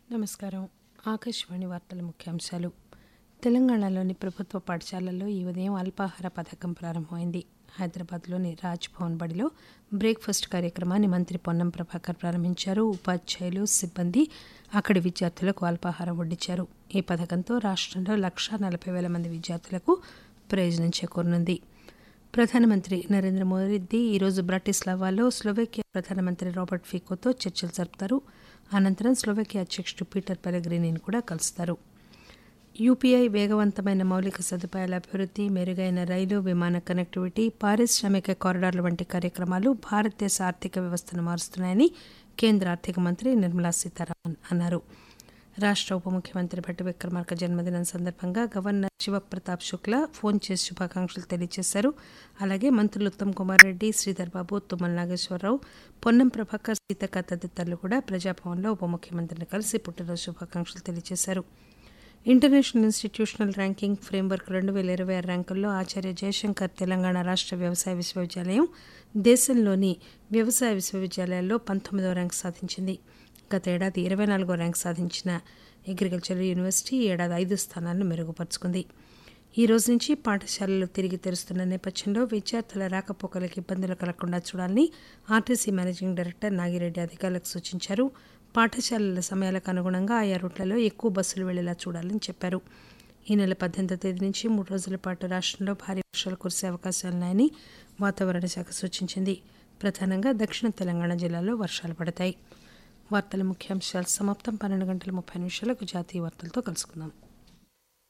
నమస్కారం ఆకాశవాణి వార్తల ముఖ్యాంశాలు తెలంగాణలోని ప్రభుత్వ పాఠశాలల్లో ఈ ఉదయం అల్పాహార పథకం ప్రారంభమైంది హైదరాబాద్లోని రాజ్ భవన్ బడిలో బ్రేక్ఫాస్ట్ కార్యక్రమాన్ని మంత్రి పొన్నం ప్రభాకర్ ప్రారంభించారు ఉపాధ్యాయులు సిబ్బంది అక్కడి విద్యార్థులకు అల్పాహారం వడ్డించారు ఈ పథకంతో రాష్ట్రంలో లక్షా నలభై వేల మంది విద్యార్థులకు ప్రయోజనం చేకూరనుంది ప్రధానమంత్రి నరేంద్ర మోదీ ఈరోజు బ్రాటిస్లావాలో స్లోవేకియా ప్రధానమంత్రి రాబర్ట్ ఫీకోతో చర్చలు జరుపుతారు అనంతరం స్లోవేకియా అధ్యక్షుడు పీటర్ పెలగ్రినీని కూడా కలుస్తారు యూపీఐ వేగవంతమైన మౌలిక సదుపాయాల అభివృద్ధి మెరుగైన రైలు విమాన కనెక్టివిటీ పారిశ్రామిక కారిడార్ల వంటి కార్యక్రమాలు భారతదేశ ఆర్థిక వ్యవస్థను మారుస్తున్నాయని కేంద్ర ఆర్థిక మంత్రి నిర్మలా సీతారామన్ అన్నారు రాష్ట్ర ఉప ముఖ్యమంత్రి భట్టి విక్రమార్క జన్మదినం సందర్భంగా గవర్నర్ శివప్రతాప్ శుక్లా ఫోన్ చేసి శుభాకాంక్షలు తెలియజేశారు అలాగే మంత్రులు ఉత్తమ్ కుమార్ రెడ్డి శ్రీధర్ బాబు తుమ్మల నాగేశ్వరరావు పొన్నం ప్రభాకర్ సీతక్క తదితరులు కూడా ప్రజాభవన్లో ఉప ముఖ్యమంత్రిని కలిసి పుట్టినరోజు శుభాకాంక్షలు తెలియజేశారు ఇంటర్నేషనల్ ఇన్స్టిట్యూషనల్ ర్యాంకింగ్ ఫ్రేమ్వర్క్ రెండు వేల ఇరవై ఆరు ర్యాంకుల్లో ఆచార్య జయశంకర్ తెలంగాణ రాష్ట్ర వ్యవసాయ విశ్వవిద్యాలయం దేశంలోని వ్యవసాయ విశ్వవిద్యాలయాల్లో పంతొమ్మిదవ ర్యాంకు సాధించింది గత ఏడాది ఇరవై నాలుగో ర్యాంకు సాధించిన అగ్రికల్చర్ యూనివర్సిటీ ఈ ఏడాది ఐదు స్థానాలను మెరుగుపరుచుకుంది ఈ రోజు నుంచి పాఠశాలలు తిరిగి తెరుస్తున్న నేపథ్యంలో విద్యార్థుల రాకపోకలకు ఇబ్బందులు కలగకుండా చూడాలని ఆర్టీసీ మేనేజింగ్ డైరెక్టర్ నాగిరెడ్డి అధికారులకు సూచించారు పాఠశాలల సమయాలకు అనుగుణంగా ఆయా రూట్లలో ఎక్కువ బస్సులు వెళ్లేలా చూడాలని చెప్పారు ఈ నెల పద్దెనిమిదో తేదీ నుంచి మూడు రోజుల పాటు రాష్ట్రంలో భారీ వర్షాలు కురిసే అవకాశాలున్నాయని వాతావరణ శాఖ సూచించింది ప్రధానంగా దక్షిణ తెలంగాణ జిల్లాలో వర్షాలు పడతాయి వార్తల ముఖ్యాంశాలు సమాప్తం పన్నెండు గంటల ముప్పై నిమిషాలకు జాతీయ వార్తలతో కలుసుకుందాం